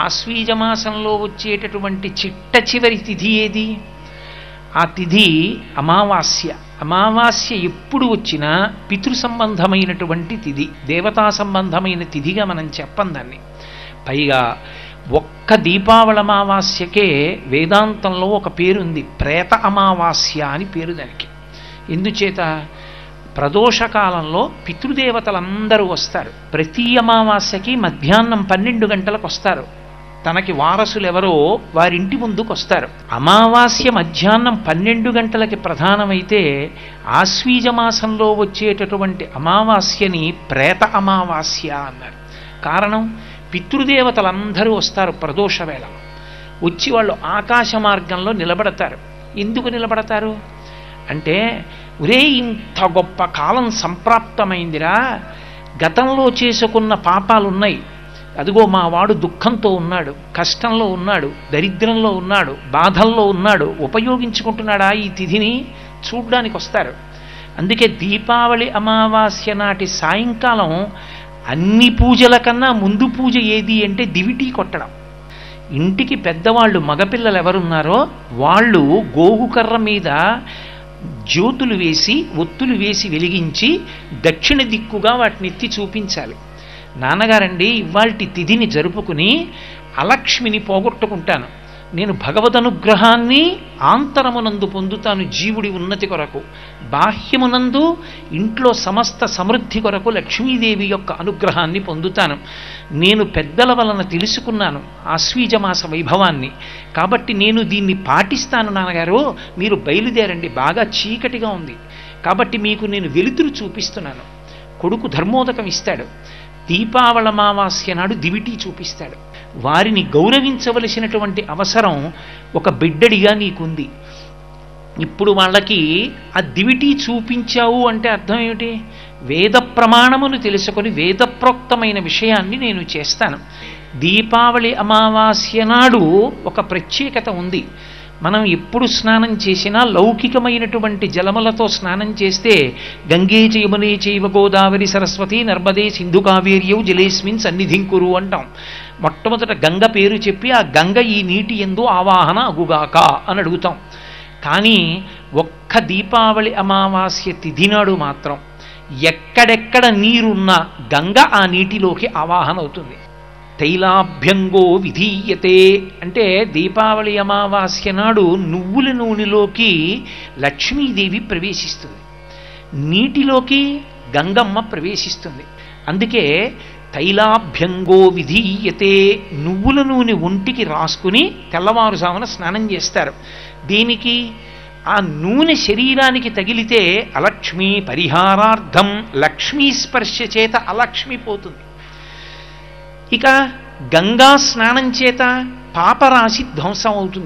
ఆశ్వీజ మాసంలో వచ్చేటటువంటి చిట్ట చివరి తిథి ఏది ఆ తిథి అమావాస్య అమావాస్య ఎప్పుడు వచ్చినా పితృ సంబంధమైనటువంటి తిథి దేవతా సంబంధమైన తిథిగా మనం చెప్పం దాన్ని పైగా ఒక్క దీపావళి అమావాస్యకే వేదాంతంలో ఒక పేరుంది ప్రేత అమావాస్య అని పేరు దానికి ఎందుచేత ప్రదోషకాలంలో పితృదేవతలందరూ వస్తారు ప్రతి అమావాస్యకి మధ్యాహ్నం పన్నెండు గంటలకు వస్తారు తనకి వారసులు ఎవరో వారింటి ముందుకు వస్తారు అమావాస్య మధ్యాహ్నం పన్నెండు గంటలకి ప్రధానమైతే ఆశ్వీజ మాసంలో వచ్చేటటువంటి అమావాస్యని ప్రేత అమావాస్య అన్నారు కారణం పితృదేవతలందరూ వస్తారు ప్రదోష వేళ వచ్చి వాళ్ళు ఆకాశ మార్గంలో నిలబడతారు ఎందుకు నిలబడతారు అంటే ఒరే ఇంత గొప్ప కాలం సంప్రాప్తమైందిరా గతంలో చేసుకున్న పాపాలు ఉన్నాయి అదిగో మా వాడు దుఃఖంతో ఉన్నాడు కష్టంలో ఉన్నాడు దరిద్రంలో ఉన్నాడు బాధల్లో ఉన్నాడు ఉపయోగించుకుంటున్నాడా ఈ తిథిని చూడ్డానికి వస్తారు అందుకే దీపావళి అమావాస్య నాటి సాయంకాలం అన్ని పూజల కన్నా ముందు పూజ ఏది అంటే దివిటీ కొట్టడం ఇంటికి పెద్దవాళ్ళు మగపిల్లలు ఎవరున్నారో వాళ్ళు గోగుకర్ర మీద జ్యోతులు వేసి ఒత్తులు వేసి వెలిగించి దక్షిణ దిక్కుగా వాటిని ఎత్తి చూపించాలి నాన్నగారండి ఇవాల్టి తిథిని జరుపుకుని అలక్ష్మిని పోగొట్టుకుంటాను నేను భగవద్ అనుగ్రహాన్ని ఆంతరమునందు పొందుతాను జీవుడి ఉన్నతి కొరకు బాహ్యమునందు ఇంట్లో సమస్త సమృద్ధి కొరకు లక్ష్మీదేవి యొక్క అనుగ్రహాన్ని పొందుతాను నేను పెద్దల వలన తెలుసుకున్నాను ఆశ్వీజమాస వైభవాన్ని కాబట్టి నేను దీన్ని పాటిస్తాను నాన్నగారు మీరు బయలుదేరండి బాగా చీకటిగా ఉంది కాబట్టి మీకు నేను వెలుతురు చూపిస్తున్నాను కొడుకు ధర్మోదకం ఇస్తాడు దీపావళ అమావాస్య నాడు దివిటీ చూపిస్తాడు వారిని గౌరవించవలసినటువంటి అవసరం ఒక బిడ్డడిగా నీకుంది ఇప్పుడు వాళ్ళకి ఆ దివిటీ చూపించావు అంటే అర్థం ఏమిటి వేద ప్రమాణమును తెలుసుకొని వేదప్రోక్తమైన విషయాన్ని నేను చేస్తాను దీపావళి అమావాస్య నాడు ఒక ప్రత్యేకత ఉంది మనం ఎప్పుడు స్నానం చేసినా లౌకికమైనటువంటి జలములతో స్నానం చేస్తే గంగే చయమునే చైవ గోదావరి సరస్వతి నర్మదే సింధు కావేర్యవు జలేస్మిన్ సన్నిధింకురు అంటాం మొట్టమొదట గంగ పేరు చెప్పి ఆ గంగ ఈ నీటి ఎందు ఆవాహన అగుగాక అని అడుగుతాం కానీ ఒక్క దీపావళి అమావాస్య తిథి నాడు మాత్రం ఎక్కడెక్కడ నీరున్నా గంగ ఆ నీటిలోకి ఆవాహన అవుతుంది తైలాభ్యంగో విధీయతే అంటే దీపావళి అమావాస్య నాడు నువ్వుల నూనెలోకి లక్ష్మీదేవి ప్రవేశిస్తుంది నీటిలోకి గంగమ్మ ప్రవేశిస్తుంది అందుకే తైలాభ్యంగో విధీయతే నువ్వుల నూనె ఒంటికి రాసుకుని తెల్లవారుజామున స్నానం చేస్తారు దీనికి ఆ నూనె శరీరానికి తగిలితే అలక్ష్మీ పరిహారార్థం లక్ష్మీ స్పర్శ చేత అలక్ష్మి పోతుంది ఇక గంగా స్నానం చేత పాపరాశి ధ్వంసం అవుతుంది